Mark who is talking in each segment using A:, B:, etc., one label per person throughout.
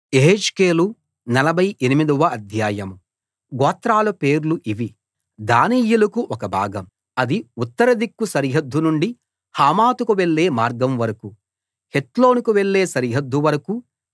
A: యెహెజ్కేలు నలభై ఎనిమిదవ అధ్యాయం గోత్రాల పేర్లు ఇవి దానీయులకు ఒక భాగం అది ఉత్తర దిక్కు సరిహద్దు నుండి హమాతుకు వెళ్ళే మార్గం వరకూ హెత్లోనుకు వెళ్ళే సరిహద్దు వరకూ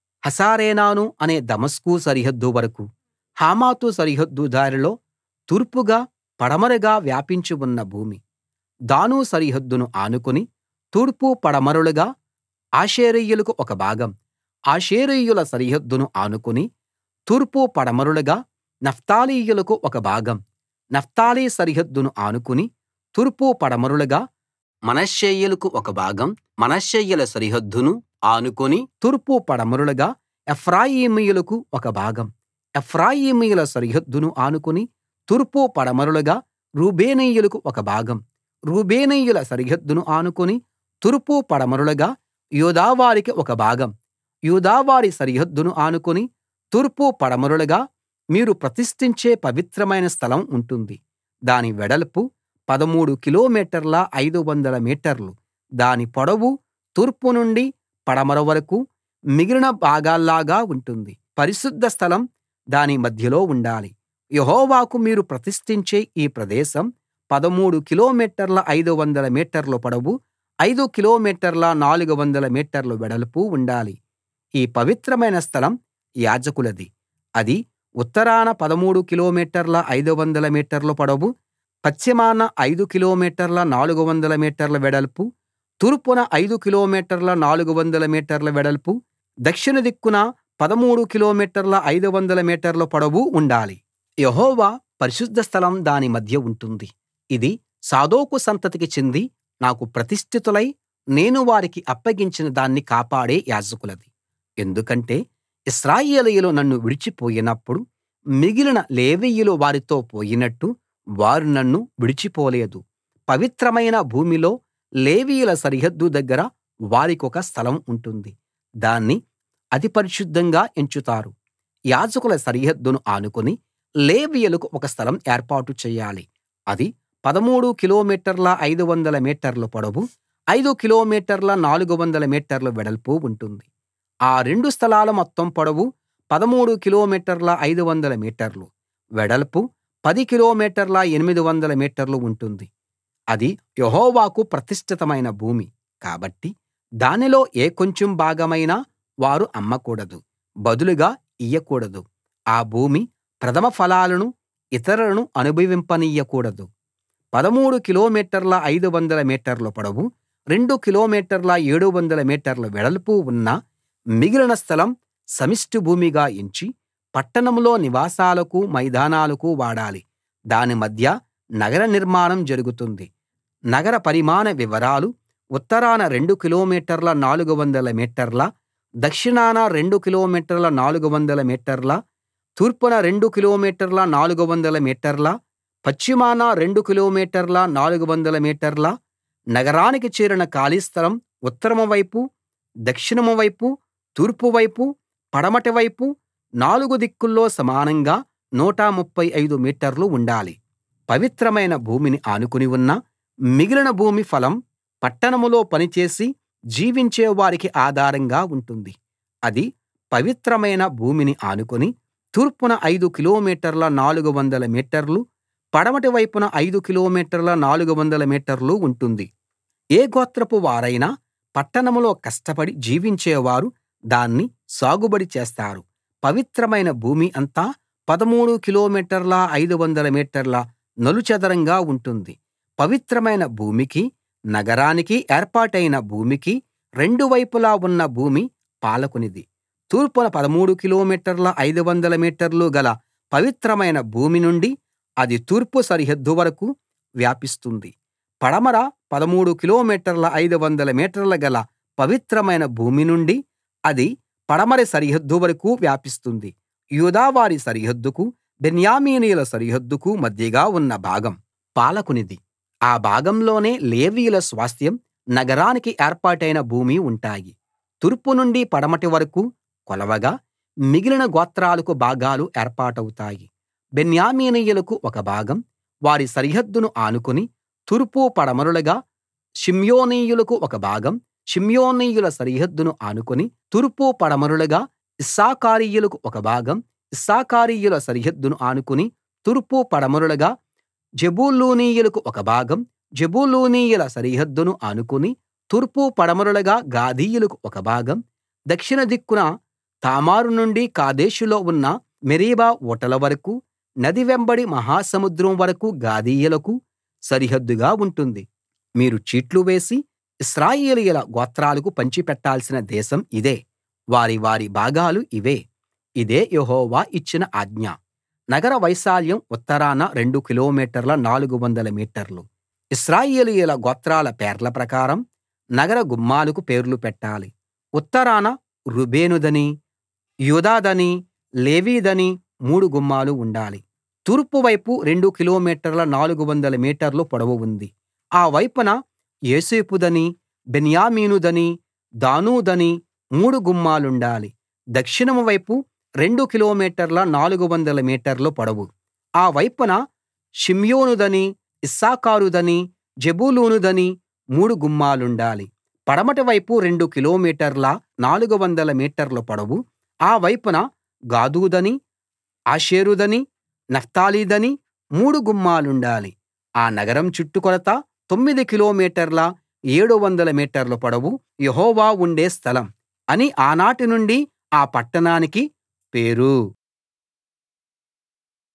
A: హసరేనాను అనే దమస్కు సరిహద్దు వరకూ హమాతు సరిహద్దు దారిలో తూర్పుగా పడమరగా వ్యాపించి ఉన్న భూమి దాను సరిహద్దును ఆనుకుని తూర్పు పడమరలుగా ఆషేరీయులకు ఒక భాగం ఆషేరీయుల సరిహద్దును ఆనుకుని తూర్పు పడమరలుగా నఫ్తాలీయులకు ఒక భాగం నఫ్తాలి సరిహద్దును ఆనుకుని తూర్పు పడమరలుగా మనష్షేయులకు ఒక భాగం మనష్షేయుల సరిహద్దును ఆనుకుని తూర్పు పడమరలుగా ఎఫ్రాయిమీయులకు ఒక భాగం ఎఫ్రాయిమీయుల సరిహద్దును ఆనుకుని తూర్పు పడమరలుగా రూబేనీయులకు ఒక భాగం రూబేనీయుల సరిహద్దును ఆనుకుని తూర్పు పడమరలుగా యూదావారికి ఒక భాగం యూదావారి సరిహద్దును ఆనుకుని తూర్పు పడమరలుగా మీరు ప్రతిష్ఠించే పవిత్రమైన స్థలం ఉంటుంది దాని వెడల్పు 13 కిలోమీటర్ల 500 మీటర్లు దాని పొడవు తూర్పు నుండి పడమర వరకూ మిగిలిన భాగాల్లాగా ఉంటుంది పరిశుద్ధ స్థలం దాని మధ్యలో ఉండాలి యెహోవాకు మీరు ప్రతిష్ఠించే ఈ ప్రదేశం 13 కిలోమీటర్ల 500 మీటర్ల పొడవు 5 కిలోమీటర్ల 400 మీటర్ల వెడల్పు ఉండాలి ఈ పవిత్రమైన స్థలం యాజకులది అది ఉత్తరాన 13 కిలోమీటర్ల 500 మీటర్ల పొడవు పశ్చిమాన 5 కిలోమీటర్ల 400 మీటర్ల వెడల్పు తూర్పున 5 కిలోమీటర్ల 400 మీటర్ల వెడల్పు దక్షిణ దిక్కున 13 కిలోమీటర్ల 500 మీటర్ల పొడవు ఉండాలి యెహోవా పరిశుద్ధ స్థలం దాని మధ్య ఉంటుంది ఇది సాదోకు సంతతికి చెంది నాకు ప్రతిష్ఠితులై నేను వారికి అప్పగించిన దాన్ని కాపాడే యాజకులది ఎందుకంటే ఇశ్రాయేలీయులు నన్ను విడిచిపోయినప్పుడు మిగిలిన లేవీయులు వారితో పోయినట్టు వారు నన్ను విడిచిపోలేదు పవిత్రమైన భూమిలో లేవీయుల సరిహద్దు దగ్గర వారికొక స్థలం ఉంటుంది దాన్ని అతి పరిశుద్ధంగా ఎంచుతారు యాజకుల సరిహద్దును ఆనుకుని లేవీయులకు ఒక స్థలం ఏర్పాటు చేయాలి అది 13 కిలోమీటర్ల 500 మీటర్ల పొడవు 5 కిలోమీటర్ల 400 మీటర్ల వెడల్పు ఉంటుంది ఆ రెండు స్థలాల మొత్తం పొడవు 13 కిలోమీటర్ల 500 మీటర్లు వెడల్పు 10 కిలోమీటర్ల 800 మీటర్లు ఉంటుంది అది యెహోవాకు ప్రతిష్ఠితమైన భూమి కాబట్టి దానిలో ఏ కొంచెం భాగమైనా వారు అమ్మకూడదు బదులుగా ఇయ్యకూడదు ఆ భూమి ప్రథమ ఫలాలను ఇతరులను అనుభవింపనియ్యకూడదు 13 కిలోమీటర్ల 500 మీటర్ల పొడవు 2 కిలోమీటర్ల 700 మీటర్ల వెడల్పు ఉన్న మిగిలిన స్థలం సమిష్టి భూమిగా ఎంచి పట్టణంలో నివాసాలకు మైదానాలకు వాడాలి దాని మధ్య నగర నిర్మాణం జరుగుతుంది నగర పరిమాణ వివరాలు ఉత్తరాన 2 కిలోమీటర్ల 400 మీటర్ల దక్షిణాన 2 కిలోమీటర్ల 400 మీటర్ల తూర్పున 2 కిలోమీటర్ల 400 మీటర్ల పశ్చిమాన 2 కిలోమీటర్ల 400 మీటర్ల నగరానికి చేరిన ఖాళీ స్థలం ఉత్తరం వైపు దక్షిణం వైపు తూర్పు వైపు పడమటి వైపు నాలుగు దిక్కుల్లో సమానంగా 135 మీటర్లు ఉండాలి పవిత్రమైన భూమిని ఆనుకుని ఉన్న మిగిలిన భూమి ఫలం పట్టణంలో పనిచేసి జీవించే వారికి ఆధారంగా ఉంటుంది అది పవిత్రమైన భూమిని ఆనుకుని తూర్పున 5 కిలోమీటర్ల 400 మీటర్లు పడమటి వైపున 5 కిలోమీటర్ల 400 మీటర్లు ఉంటుంది ఏ గోత్రపు వారైనా పట్టణంలో కష్టపడి జీవించేవారు దాన్ని సాగుబడి చేస్తారు పవిత్రమైన భూమి అంతా 13 కిలోమీటర్ల 500 మీటర్ల నలుచదరంగా ఉంటుంది పవిత్రమైన భూమికి నగరానికి ఏర్పాటైన భూమికి రెండు వైపులా ఉన్న భూమి పాలకునిది తూర్పున 13 కిలోమీటర్ల 500 మీటర్లు గల పవిత్రమైన భూమి నుండి అది తూర్పు సరిహద్దు వరకూ వ్యాపిస్తుంది పడమర 13 కిలోమీటర్ల 500 మీటర్ల గల పవిత్రమైన భూమి నుండి అది పడమర సరిహద్దు వరకూ వ్యాపిస్తుంది యూదావారి సరిహద్దుకు బెన్యామీనీయుల సరిహద్దుకు మధ్యగా ఉన్న భాగం పాలకునిది ఆ భాగంలోనే లేవీయుల స్వాస్థ్యం నగరానికి ఏర్పాటైన భూమి ఉంటాయి తూర్పు నుండి పడమటి వరకూ కొలవగా మిగిలిన గోత్రాలకు భాగాలు ఏర్పాటవుతాయి బెన్యామీనీయులకు ఒక భాగం వారి సరిహద్దును ఆనుకుని తూర్పు పడమరలుగా షిమ్యోనీయులకు ఒక భాగం షిమ్యోనీయుల సరిహద్దును ఆనుకుని తూర్పు పడమరలుగా ఇశ్శాఖారీయులకు ఒక భాగం ఇశ్శాఖారీయుల సరిహద్దును ఆనుకుని తూర్పు పడమరలుగా జెబూలూనీయులకు ఒక భాగం జెబూలూనీయుల సరిహద్దును ఆనుకుని తూర్పు పడమరలుగా గాదీయులకు ఒక భాగం దక్షిణ దిక్కున తామారు నుండి కాదేషులో ఉన్న మెరీబా ఊటల వరకూ నది వెంబడి మహాసముద్రం వరకూ గాదీయులకు సరిహద్దుగా ఉంటుంది మీరు చీట్లు వేసి ఇశ్రాయేలీయుల గోత్రాలకు పంచిపెట్టాల్సిన దేశం ఇదే వారి వారి భాగాలు ఇవే ఇదే యెహోవా ఇచ్చిన ఆజ్ఞ నగర వైశాల్యం ఉత్తరాన రెండు కిలోమీటర్ల 400 మీటర్లు ఇశ్రాయేలీయుల గోత్రాల పేర్ల ప్రకారం నగర గుమ్మాలకు పేర్లు పెట్టాలి ఉత్తరాన రూబేనుదనీ యూదాదనీ లేవీదనీ మూడు గుమ్మాలు ఉండాలి తూర్పు వైపు రెండు కిలోమీటర్ల 400 మీటర్లు పొడవు ఉంది ఆ వైపున యోసేపుదనీ బెన్యామీనుదనీ దానుదనీ మూడు గుమ్మాలుండాలి దక్షిణం వైపు రెండు కిలోమీటర్ల 400 మీటర్లు పొడవు ఆ వైపున షిమ్యోనుదనీ ఇశ్శాఖారుదనీ జెబూలూనుదనీ మూడు గుమ్మాలుండాలి పడమటి వైపు రెండు కిలోమీటర్ల 400 మీటర్ల పొడవు ఆ వైపున గాదుదనీ ఆషేరుదనీ నఫ్తాలిదనీ మూడు గుమ్మాలుండాలి ఆ నగరం చుట్టుకొలత తొమ్మిది కిలోమీటర్ల 700 మీటర్ల పొడవు యెహోవా ఉండే స్థలం అని ఆనాటి నుండి ఆ పట్టణానికి పేరు